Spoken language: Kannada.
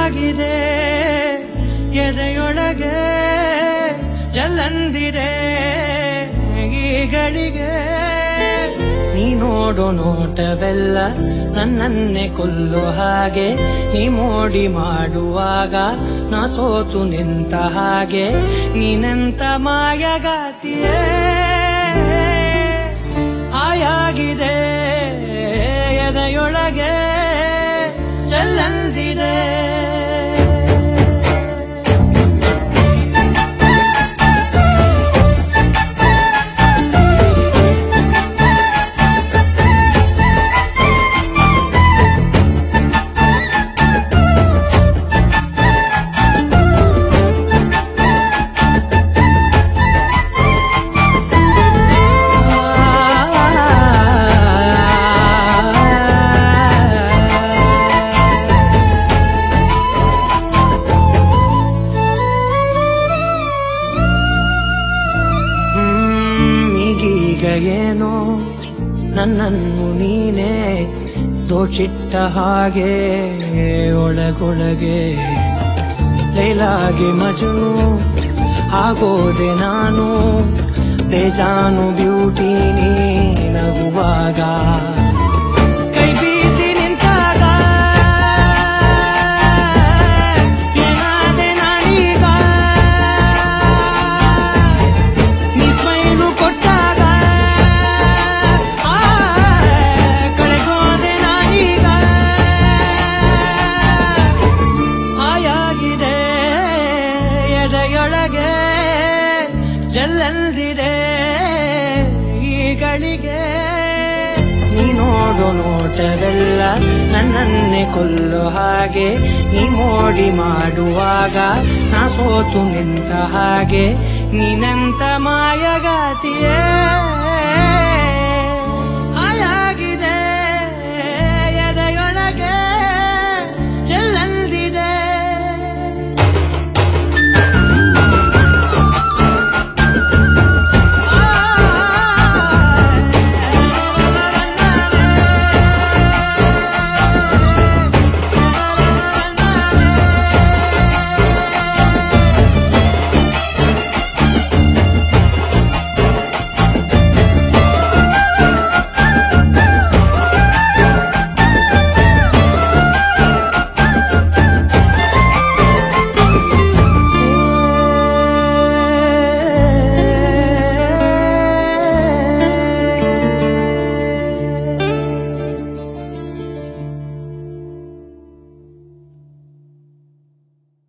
ಆಯಾಗಿದೆ ಎದೆಯೊಳಗೆ ಜಲ್ಲಂದಿರೆ ಈಗಳಿಗೆ ನೀ ನೋಡೋ ನೋಟವೆಲ್ಲ ನನ್ನನ್ನೇ ಕೊಲ್ಲೋ ಹಾಗೆ ನೀ ಮೋಡಿ ಮಾಡುವಾಗ ನಾ ಸೋತು ನಿಂತ ಹಾಗೆ ನೀನಂತ ಮಾಯಗಾತಿಯೇ ಆಯಾಗಿದೆ ಎದೆಯೊಳಗೆ ಚೆಲ್ಲಂದಿದೆ ಹ್ಮ್, ಈಗೀಗ ಏನೋ ನನ್ನನ್ನು ನೀನೇ ದೋಚಿಟ್ಟ ಹಾಗೆ ಒಳಗೊಳಗೆ ಲೈಲಾಗೆ ಮಜನು ಆಗೋದೆ ನಾನು ಬೇಜಾನು ಬ್ಯೂಟಿ ನೀ ನಗುವಾಗ ಕೈ ಬೀಸಿ ನಿಂತಾಗ ಏನಾದೆ ನಾನೀಗ ನೀ ಸ್ಮೈಲು ಕೊಟ್ಟಾಗ ಆ, ಕಳೆದೋದೆ ನಾನೀಗ ಆಯಾಗಿದೆ ಎದೆಯೊಳಗೆ ಜಲ್ಲಂದಿದೆ ಈಗಳಿಗೆ ನೀ ನೋಡೋ ನೋಟವೆಲ್ಲ ನನ್ನನ್ನೇ ಕೊಲ್ಲೋ ಹಾಗೆ ನೀ ಮೋಡಿ ಮಾಡುವಾಗ ನಾ ಸೋತು ನಿಂತ ಹಾಗೆ ನೀನಂತ ಮಾಯಗಾತಿಯೇ